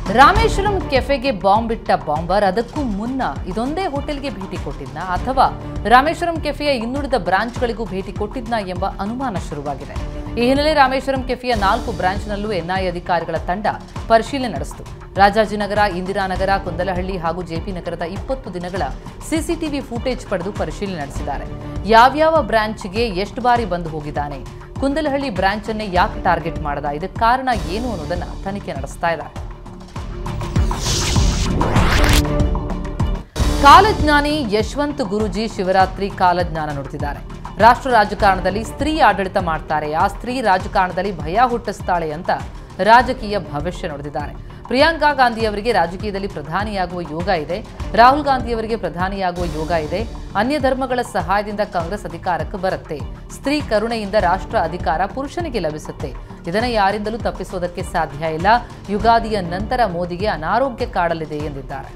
ರಾಮೇಶ್ವರಂ ಕೆಫೆಗೆ ಬಾಂಬ್ ಬಿಟ್ಟ ಬಾಂಬರ್ ಅದಕ್ಕೂ ಮುನ್ನ ಇದೊಂದೇ ಹೋಟೆಲ್ಗೆ ಭೇಟಿ ಕೊಟ್ಟಿದ್ನ ಅಥವಾ ರಾಮೇಶ್ವರಂ ಕೆಫೆಯ ಇನ್ನುಳಿದ ಬ್ರಾಂಚ್ಗಳಿಗೂ ಭೇಟಿ ಕೊಟ್ಟಿದ್ನ ಎಂಬ ಅನುಮಾನ ಶುರುವಾಗಿದೆ ಈ ಹಿನ್ನೆಲೆ ರಾಮೇಶ್ವರಂ ಕೆಫೆಯ ನಾಲ್ಕು ಬ್ರಾಂಚ್ನಲ್ಲೂ ಎನ್ಐಎ ಅಧಿಕಾರಿಗಳ ತಂಡ ಪರಿಶೀಲನೆ ನಡೆಸಿತು ರಾಜಾಜಿನಗರ ಇಂದಿರಾನಗರ ಕುಂದಲಹಳ್ಳಿ ಹಾಗೂ ಜೆಪಿ ನಗರದ ಇಪ್ಪತ್ತು ದಿನಗಳ ಸಿಸಿಟಿವಿ ಫುಟೇಜ್ ಪಡೆದು ಪರಿಶೀಲನೆ ನಡೆಸಿದ್ದಾರೆ ಯಾವ್ಯಾವ ಬ್ರಾಂಚ್ಗೆ ಎಷ್ಟು ಬಾರಿ ಬಂದು ಹೋಗಿದ್ದಾನೆ ಕುಂದಲಹಳ್ಳಿ ಬ್ರಾಂಚ್ ಅನ್ನೇ ಯಾಕೆ ಟಾರ್ಗೆಟ್ ಮಾಡದ ಇದಕ್ಕೆ ಕಾರಣ ಏನು ಅನ್ನೋದನ್ನ ತನಿಖೆ ನಡೆಸ್ತಾ ಇದ್ದಾರೆ ಕಾಲಜ್ಞಾನಿ ಯಶವಂತ್ ಗುರುಜಿ ಶಿವರಾತ್ರಿ ಕಾಲಜ್ಞಾನ ನುಡಿದಿದ್ದಾರೆ ರಾಷ್ಟ್ರ ರಾಜಕಾರಣದಲ್ಲಿ ಸ್ತ್ರೀ ಆಡಳಿತ ಮಾಡ್ತಾರೆ ಆ ಸ್ತ್ರೀ ರಾಜಕಾರಣದಲ್ಲಿ ಭಯ ಹುಟ್ಟಿಸ್ತಾಳೆ ಅಂತ ರಾಜಕೀಯ ಭವಿಷ್ಯ ನುಡಿದಿದ್ದಾರೆ ಪ್ರಿಯಾಂಕಾ ಗಾಂಧಿಯವರಿಗೆ ರಾಜಕೀಯದಲ್ಲಿ ಪ್ರಧಾನಿಯಾಗುವ ಯೋಗ ಇದೆ ರಾಹುಲ್ ಗಾಂಧಿಯವರಿಗೆ ಪ್ರಧಾನಿಯಾಗುವ ಯೋಗ ಇದೆ ಅನ್ಯ ಧರ್ಮಗಳ ಸಹಾಯದಿಂದ ಕಾಂಗ್ರೆಸ್ ಅಧಿಕಾರಕ್ಕೆ ಬರುತ್ತೆ ಸ್ತ್ರೀ ಕರುಣೆಯಿಂದ ರಾಷ್ಟ್ರ ಅಧಿಕಾರ ಪುರುಷನಿಗೆ ಲಭಿಸುತ್ತೆ ಇದನ್ನು ಯಾರಿಂದಲೂ ತಪ್ಪಿಸೋದಕ್ಕೆ ಸಾಧ್ಯ ಇಲ್ಲ ಯುಗಾದಿಯ ನಂತರ ಮೋದಿಗೆ ಅನಾರೋಗ್ಯ ಕಾಡಲಿದೆ ಎಂದಿದ್ದಾರೆ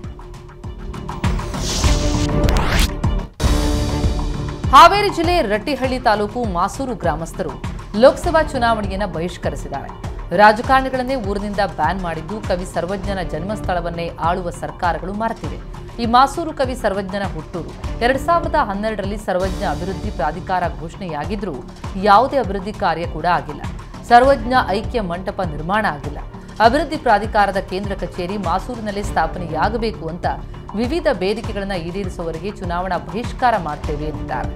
ಹಾವೇರಿ ಜಿಲ್ಲೆ ರಟ್ಟಿಹಳ್ಳಿ ತಾಲೂಕು ಮಾಸೂರು ಗ್ರಾಮಸ್ಥರು ಲೋಕಸಭಾ ಚುನಾವಣೆಯನ್ನು ಬಹಿಷ್ಕರಿಸಿದ್ದಾರೆ ರಾಜಕಾರಣಿಗಳನ್ನೇ ಊರಿನಿಂದ ಬ್ಯಾನ್ ಮಾಡಿದ್ದು ಕವಿ ಸರ್ವಜ್ಞನ ಜನ್ಮಸ್ಥಳವನ್ನೇ ಆಳುವ ಸರ್ಕಾರಗಳು ಮರೆತಿವೆ ಈ ಮಾಸೂರು ಕವಿ ಸರ್ವಜ್ಞನ ಹುಟ್ಟೂರು ಎರಡ್ ಸಾವಿರದ ಹನ್ನೆರಡರಲ್ಲಿ ಸರ್ವಜ್ಞ ಅಭಿವೃದ್ಧಿ ಪ್ರಾಧಿಕಾರ ಘೋಷಣೆಯಾಗಿದ್ರೂ ಯಾವುದೇ ಅಭಿವೃದ್ಧಿ ಕಾರ್ಯ ಕೂಡ ಆಗಿಲ್ಲ ಸರ್ವಜ್ಞ ಐಕ್ಯ ಮಂಟಪ ನಿರ್ಮಾಣ ಆಗಿಲ್ಲ ಅಭಿವೃದ್ಧಿ ಪ್ರಾಧಿಕಾರದ ಕೇಂದ್ರ ಕಚೇರಿ ಮಾಸೂರಿನಲ್ಲೇ ಸ್ಥಾಪನೆಯಾಗಬೇಕು ಅಂತ ವಿವಿಧ ಬೇಡಿಕೆಗಳನ್ನು ಈಡೇರಿಸುವವರೆಗೆ ಚುನಾವಣಾ ಬಹಿಷ್ಕಾರ ಮಾಡ್ತೇವೆ ಎಂದಿದ್ದಾರೆ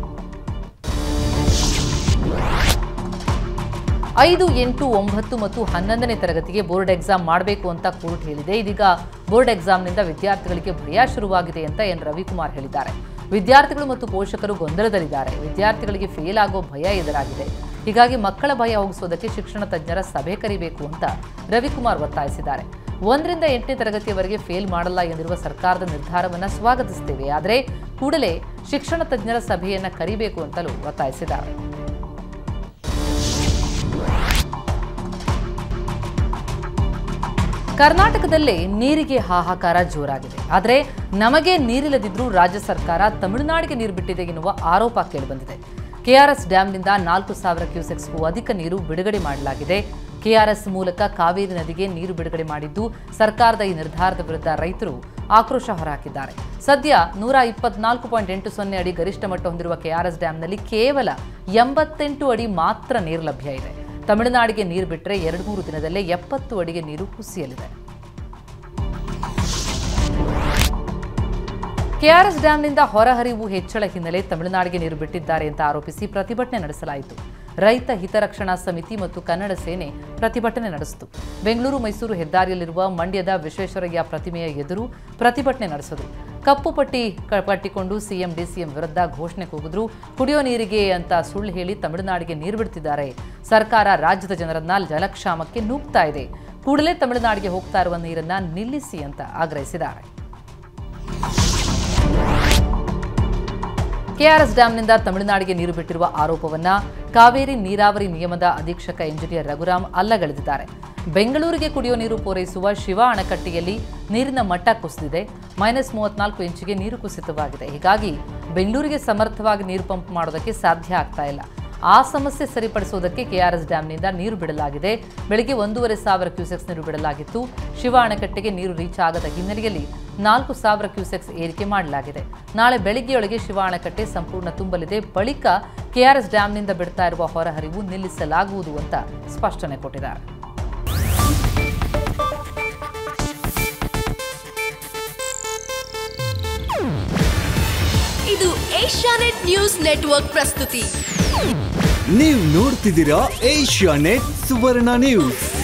ಐದು ಎಂಟು ಒಂಬತ್ತು ಮತ್ತು ಹನ್ನೊಂದನೇ ತರಗತಿಗೆ ಬೋರ್ಡ್ ಎಕ್ಸಾಮ್ ಮಾಡಬೇಕು ಅಂತ ಕೋರ್ಟ್ ಹೇಳಿದೆ ಇದೀಗ ಬೋರ್ಡ್ ಎಕ್ಸಾಮ್ನಿಂದ ವಿದ್ಯಾರ್ಥಿಗಳಿಗೆ ಭಯ ಶುರುವಾಗಿದೆ ಅಂತ ಎನ್ ರವಿಕುಮಾರ್ ಹೇಳಿದ್ದಾರೆ ವಿದ್ಯಾರ್ಥಿಗಳು ಮತ್ತು ಪೋಷಕರು ಗೊಂದಲದಲ್ಲಿದ್ದಾರೆ ವಿದ್ಯಾರ್ಥಿಗಳಿಗೆ ಫೇಲ್ ಆಗೋ ಭಯ ಎದುರಾಗಿದೆ ಹೀಗಾಗಿ ಮಕ್ಕಳ ಭಯ ಹೋಗಿಸೋದಕ್ಕೆ ಶಿಕ್ಷಣ ತಜ್ಞರ ಸಭೆ ಕರಿಬೇಕು ಅಂತ ರವಿಕುಮಾರ್ ಒತ್ತಾಯಿಸಿದ್ದಾರೆ ಒಂದರಿಂದ ಎಂಟನೇ ತರಗತಿಯವರೆಗೆ ಫೇಲ್ ಮಾಡಲ್ಲ ಎಂದಿರುವ ಸರ್ಕಾರದ ನಿರ್ಧಾರವನ್ನು ಸ್ವಾಗತಿಸುತ್ತೇವೆ ಆದರೆ ಕೂಡಲೇ ಶಿಕ್ಷಣ ತಜ್ಞರ ಸಭೆಯನ್ನ ಕರಿಬೇಕು ಅಂತಲೂ ಒತ್ತಾಯಿಸಿದ್ದಾರೆ ಕರ್ನಾಟಕದಲ್ಲೇ ನೀರಿಗೆ ಹಾಹಾಕಾರ ಜೋರಾಗಿದೆ ಆದರೆ ನಮಗೆ ನೀರಿಲ್ಲದಿದ್ರೂ ರಾಜ್ಯ ಸರ್ಕಾರ ತಮಿಳುನಾಡಿಗೆ ನೀರು ಬಿಟ್ಟಿದೆ ಎನ್ನುವ ಆರೋಪ ಕೇಳಿಬಂದಿದೆ ಕೆಆರ್ಎಸ್ ಡ್ಯಾಂನಿಂದ ನಾಲ್ಕು ಸಾವಿರ ಕ್ಯೂಸೆಕ್ಸ್ಗೂ ಅಧಿಕ ನೀರು ಬಿಡುಗಡೆ ಮಾಡಲಾಗಿದೆ ಕೆಆರ್ಎಸ್ ಮೂಲಕ ಕಾವೇರಿ ನದಿಗೆ ನೀರು ಬಿಡುಗಡೆ ಮಾಡಿದ್ದು ಸರ್ಕಾರದ ಈ ನಿರ್ಧಾರದ ವಿರುದ್ಧ ರೈತರು ಆಕ್ರೋಶ ಹೊರಹಾಕಿದ್ದಾರೆ ಸದ್ಯ ನೂರ ಇಪ್ಪತ್ನಾಲ್ಕು ಪಾಯಿಂಟ್ ಎಂಟು ಸೊನ್ನೆ ಅಡಿ ಗರಿಷ್ಠ ಮಟ್ಟ ಹೊಂದಿರುವ ಕೆಆರ್ಎಸ್ ಡ್ಯಾಂನಲ್ಲಿ ಕೇವಲ ಎಂಬತ್ತೆಂಟು ಅಡಿ ಮಾತ್ರ ನೀರು ಲಭ್ಯ ಇದೆ ತಮಿಳುನಾಡಿಗೆ ನೀರು ಬಿಟ್ಟರೆ ಎರಡು ಮೂರು ದಿನದಲ್ಲೇ ಎಪ್ಪತ್ತು ಅಡಿಗೆ ನೀರು ಕುಸಿಯಲಿದೆ ಕೆಆರ್ಎಸ್ ಡ್ಯಾಂನಿಂದ ಹೊರಹರಿವು ಹೆಚ್ಚಳ ಹಿನ್ನೆಲೆ ತಮಿಳುನಾಡಿಗೆ ನೀರು ಬಿಟ್ಟಿದ್ದಾರೆ ಅಂತ ಆರೋಪಿಸಿ ಪ್ರತಿಭಟನೆ ನಡೆಸಲಾಯಿತು ರೈತ ಹಿತರಕ್ಷಣಾ ಸಮಿತಿ ಮತ್ತು ಕನ್ನಡ ಸೇನೆ ಪ್ರತಿಭಟನೆ ನಡೆಸಿತು ಬೆಂಗಳೂರು ಮೈಸೂರು ಹೆದ್ದಾರಿಯಲ್ಲಿರುವ ಮಂಡ್ಯದ ವಿಶ್ವೇಶ್ವರಯ್ಯ ಪ್ರತಿಮೆಯ ಎದುರು ಪ್ರತಿಭಟನೆ ನಡೆಸಿದ್ರು ಕಪ್ಪು ಪಟ್ಟಿ ಕ- ಕಟ್ಟಿಕೊಂಡು ಸಿಎಂ ಡಿಸಿಎಂ ವಿರುದ್ಧ ಘೋಷಣೆ ಕೂಗಿದ್ರು ಕುಡಿಯೋ ನೀರಿಗೆ ಅಂತ ಸುಳ್ಳು ಹೇಳಿ ತಮಿಳುನಾಡಿಗೆ ನೀರು ಬಿಡ್ತಿದ್ದಾರೆ ಸರ್ಕಾರ ರಾಜ್ಯದ ಜನರನ್ನ ಜಲಕ್ಷಾಮಕ್ಕೆ ನೂಗ್ತಾ ಇದೆ ಕೂಡಲೇ ತಮಿಳುನಾಡಿಗೆ ಹೋಗ್ತಾ ಇರುವ ನೀರನ್ನ ನಿಲ್ಲಿಸಿ ಅಂತ ಆಗ್ರಹಿಸಿದ್ದಾರೆ ಕೆಆರ್ಎಸ್ ಡ್ಯಾಂನಿಂದ ತಮಿಳುನಾಡಿಗೆ ನೀರು ಬಿಟ್ಟಿರುವ ಆರೋಪವನ್ನ ಕಾವೇರಿ ನೀರಾವರಿ ನಿಯಮದ ಅಧೀಕ್ಷಕ ಇಂಜಿನಿಯರ್ ರಘುರಾಮ್ ಅಲ್ಲಗಳೆದಿದ್ದಾರೆ ಬೆಂಗಳೂರಿಗೆ ಕುಡಿಯೋ ನೀರು ಪೂರೈಸುವ ಶಿವ ಅಣೆಕಟ್ಟೆಯಲ್ಲಿ ನೀರಿನ ಮಟ್ಟ ಕುಸಿದಿದೆ ಮೈನಸ್ ಮೂವತ್ನಾಲ್ಕು ಇಂಚಿಗೆ ನೀರು ಕುಸಿತವಾಗಿದೆ ಹೀಗಾಗಿ ಬೆಂಗಳೂರಿಗೆ ಸಮರ್ಥವಾಗಿ ನೀರು ಪಂಪ್ ಮಾಡೋದಕ್ಕೆ ಸಾಧ್ಯ ಆಗ್ತಾ ಇಲ್ಲ ಆ ಸಮಸ್ಯೆ ಸರಿಪಡಿಸುವುದಕ್ಕೆ ಕೆಆರ್ಎಸ್ ಡ್ಯಾಂನಿಂದ ನೀರು ಬಿಡಲಾಗಿದೆ ಬೆಳಗ್ಗೆ ಒಂದೂವರೆ ಸಾವಿರ ಕ್ಯೂಸೆಕ್ಸ್ ನೀರು ಬಿಡಲಾಗಿತ್ತು ಶಿವ ಅಣೆಕಟ್ಟೆಗೆ ನೀರು ರೀಚ್ ಆಗದ ಹಿನ್ನೆಲೆಯಲ್ಲಿ ನಾಲ್ಕು ಸಾವಿರ ಕ್ಯೂಸೆಕ್ಸ್ ಏರಿಕೆ ಮಾಡಲಾಗಿದೆ ನಾಳೆ ಬೆಳಗ್ಗೆಯೊಳಗೆ ಶಿವ ಅಣೆಕಟ್ಟೆ ಸಂಪೂರ್ಣ ತುಂಬಲಿದೆ ಬಳಿಕ ಕೆಆರ್ಎಸ್ ಡ್ಯಾಂನಿಂದ ಬಿಡ್ತಾ ಇರುವ ಹೊರಹರಿವು ನಿಲ್ಲಿಸಲಾಗುವುದು ಅಂತ ಸ್ಪಷ್ಟನೆ ಕೊಟ್ಟಿದ್ದಾರೆ ಇದು ಏಷ್ಯಾನೆಟ್ ನ್ಯೂಸ್ ನೆಟ್ವರ್ಕ್ ಪ್ರಸ್ತುತಿ ನೀವು ನೋಡ್ತಿದ್ದೀರಾ ಏಷ್ಯಾ ನೆಟ್ ಸುವರ್ಣ ನ್ಯೂಸ್